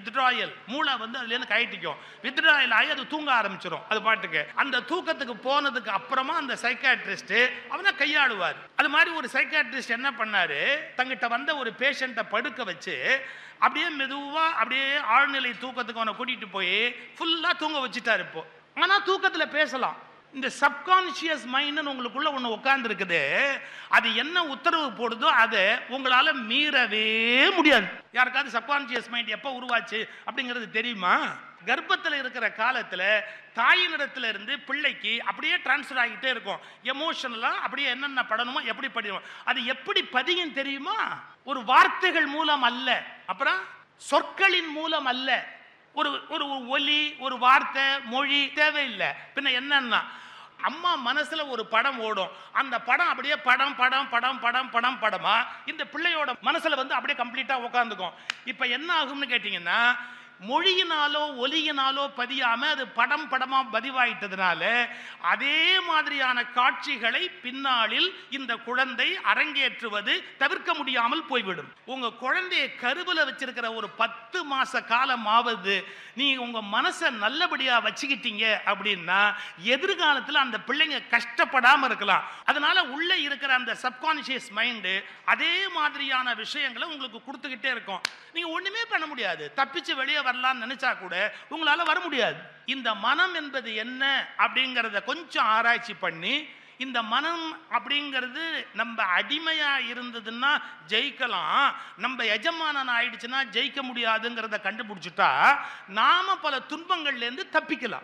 withdrawal மூளை வந்து அதுலேருந்து கழட்டிக்கும் வித்ட்ராயல் ஆகி அது தூங்க ஆரம்பிச்சிடும் அது பாட்டுக்கு அந்த தூக்கத்துக்கு போனதுக்கு அப்புறமா அந்த சைக்காட்ரிஸ்ட் அவனை கையாளுவார் அது மாதிரி ஒரு சைக்காட்ரிஸ்ட் என்ன பண்ணாரு தங்கிட்ட வந்த ஒரு பேஷண்ட்டை படுக்க வச்சு அப்படியே மெதுவா அப்படியே ஆழ்நிலை தூக்கத்துக்கு அவனை கூட்டிட்டு போய் ஃபுல்லா தூங்க வச்சுட்டாரு இப்போ ஆனா தூக்கத்துல பேசலாம் இந்த சப்கான்ஷியஸ் மைண்ட்னு உங்களுக்குள்ள ஒன்று உட்கார்ந்து இருக்குது அது என்ன உத்தரவு போடுதோ அதை உங்களால மீறவே முடியாது யாருக்காவது சப்கான்ஷியஸ் மைண்ட் எப்போ உருவாச்சு அப்படிங்கிறது தெரியுமா கர்ப்பத்தில் இருக்கிற காலத்தில் தாயினிடத்துல இருந்து பிள்ளைக்கு அப்படியே டிரான்ஸ்ஃபர் ஆகிட்டே இருக்கும் எமோஷனலாக அப்படியே என்னென்ன படணுமோ எப்படி படிக்கணும் அது எப்படி பதியும் தெரியுமா ஒரு வார்த்தைகள் மூலம் அல்ல அப்புறம் சொற்களின் மூலம் அல்ல ஒரு ஒரு ஒரு ஒலி ஒரு வார்த்தை மொழி தேவையில்லை பின்ன என்னன்னா அம்மா மனசுல ஒரு படம் ஓடும் அந்த படம் அப்படியே படம் படம் படம் படம் படம் படமா இந்த பிள்ளையோட மனசுல வந்து அப்படியே கம்ப்ளீட்டா உட்காந்துக்கும் இப்ப என்ன ஆகும்னு கேட்டீங்கன்னா மொழியினாலோ ஒலியினாலோ பதியாம அது படம் படமா பதிவாயிட்டதுனால அதே மாதிரியான காட்சிகளை பின்னாளில் இந்த குழந்தை அரங்கேற்றுவது தவிர்க்க முடியாமல் போய்விடும் உங்க குழந்தையை கருவுல வச்சிருக்கிற ஒரு பத்து மாச காலமாவது நீ உங்க மனசை நல்லபடியா வச்சுக்கிட்டீங்க அப்படின்னா எதிர்காலத்தில் அந்த பிள்ளைங்க கஷ்டப்படாம இருக்கலாம் அதனால உள்ள இருக்கிற அந்த சப்கான்ஷியஸ் மைண்டு அதே மாதிரியான விஷயங்களை உங்களுக்கு கொடுத்துக்கிட்டே இருக்கும் நீங்க ஒண்ணுமே பண்ண முடியாது தப்பிச்சு வெளியே வரலாம்னு நினைச்சா கூட உங்களால வர முடியாது இந்த மனம் என்பது என்ன அப்படிங்கிறத கொஞ்சம் ஆராய்ச்சி பண்ணி இந்த மனம் அப்படிங்கிறது நம்ம அடிமையா இருந்ததுன்னா ஜெயிக்கலாம் நம்ம எஜமானன் ஆயிடுச்சுன்னா ஜெயிக்க முடியாதுங்கிறத கண்டுபிடிச்சிட்டா நாம பல துன்பங்கள்ல இருந்து தப்பிக்கலாம்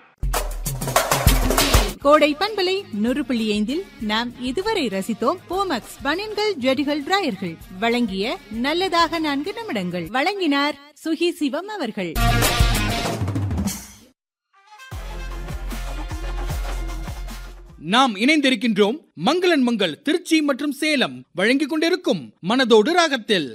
கோடை பண்பலை நூறு புள்ளி ஐந்தில் நாம் இதுவரை ரசித்தோம் போமக்ஸ் பனின்கள் ஜெடிகள் டிராயர்கள் வழங்கிய நல்லதாக நான்கு நிமிடங்கள் வழங்கினார் சுகி சிவம் அவர்கள் நாம் இணைந்திருக்கின்றோம் மங்களன் மங்கள் திருச்சி மற்றும் சேலம் வழங்கிக் கொண்டிருக்கும் மனதோடு ராகத்தில்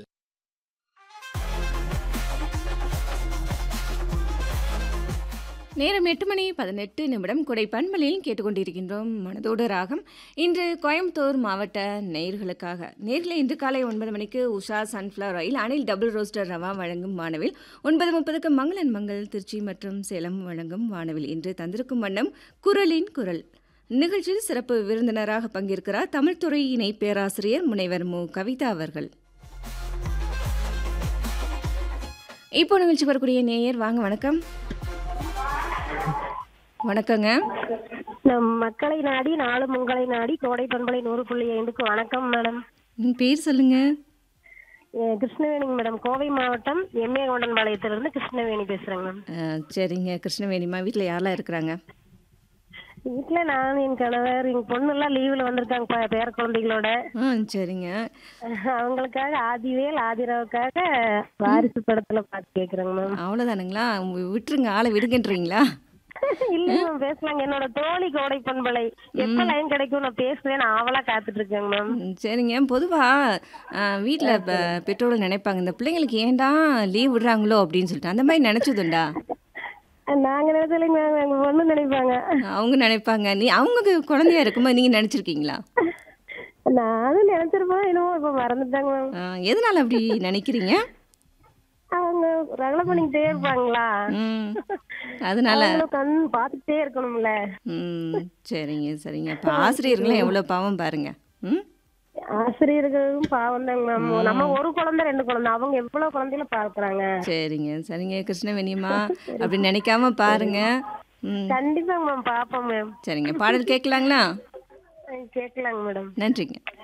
நேரம் எட்டு மணி பதினெட்டு நிமிடம் கொடை பண்பலையில் கேட்டுக்கொண்டிருக்கின்றோம் மனதோடு ராகம் இன்று கோயம்புத்தூர் மாவட்ட நேயர்களுக்காக நேரில் இன்று காலை ஒன்பது மணிக்கு Usha sunflower oil Anil double roaster rava வழங்கும் வானவில் ஒன்பது முப்பதுக்கு மங்களன் மங்கள் திருச்சி மற்றும் சேலம் வழங்கும் வானவில் இன்று தந்திருக்கும் வண்ணம் குரலின் குரல் நிகழ்ச்சியில் சிறப்பு விருந்தினராக பங்கேற்கிறார் தமிழ்துறை இணை பேராசிரியர் முனைவர் மு கவிதா அவர்கள் இப்போ நிகழ்ச்சி வரக்கூடிய நேயர் வாங்க வணக்கம் வணக்கங்க நம் மக்களை நாடி நாளும் உங்களை நாடி கோடை பண்பலை நூறு புள்ளி ஐந்துக்கு வணக்கம் மேடம் உங்க பேர் சொல்லுங்க அஹ் கிருஷ்ணவேணிங்க மேடம் கோவை மாவட்டம் எம்ஏ பாளையத்திலிருந்து கிருஷ்ணவேணி பேசுறேங்க மேம் அஹ், சரிங்க கிருஷ்ணவேணிமா வீட்டில் யாரெல்லாம் இருக்கிறாங்க வீட்டுல நான் என் கணவர் எங்க பொண்ணு எல்லாம் லீவுல வந்திருக்காங்க ப- பேர குழந்தைகளோட ஆ சரிங்க அஹ் அவங்களுக்காக ஆதிவேல் ஆதிராவுக்காக வாரிசு படத்துல பாட்டு கேக்குறேங்க மேம் அவ்வளோதானுங்களா உங்க விட்டுருங்க ஆளை விடுங்கன்றீங்களா இல்ல மேம் பேசலாங்க என்னோட தோழி கோடை பண்பலை எப்ப லைன் கிடைக்கும் நான் பேசுவேன் நான் ஆவலா காத்துட்டு இருக்கேங்க மேம் ம், சரிங்க பொதுவாக வீட்டில் பெற்றோர்கள் நினைப்பாங்க இந்த பிள்ளைங்களுக்கு ஏன்டா லீவ் விடுறாங்களோ அப்படின்னு சொல்லிட்டு அந்த மாதிரி நினச்சதுண்டா நாங்க நினைச்சலைங்க மேம் எங்க பொண்ணு நினைப்பாங்க அவங்க நினைப்பாங்க நீ அவங்க குழந்தையா இருக்கும்போது நீங்கள் நினச்சிருக்கீங்களா நானும் நினைச்சிருப்போம் என்னமோ இப்ப மறந்துட்டாங்க மேம் எதனால அப்படி நினைக்கிறீங்க அவங்க ரகலை பண்ணிக்கிட்டே இருப்பாங்களா ம் அதனால அவங்களும் கண் பார்த்துட்டே இருக்கணும்ல ம் சரிங்க சரிங்க இப்போ ஆசிரியர்களும் எவ்வளோ பாவம் பாருங்க ம் ஆசிரியர்களும் பாவம் தாங்க மேம் நம்ம ஒரு குழந்தை ரெண்டு குழந்தை அவங்க எவ்வளவு குழந்தைகள பார்க்கறாங்க சரிங்க சரிங்க கிருஷ்ணவேணியம்மா அப்படி நினைக்காம பாருங்க ம் கண்டிப்பாங்க மேம் பாப்போம் மேம் சரிங்க பாடல் கேட்கலாங்களா கேட்கலாங்க மேடம் நன்றிங்க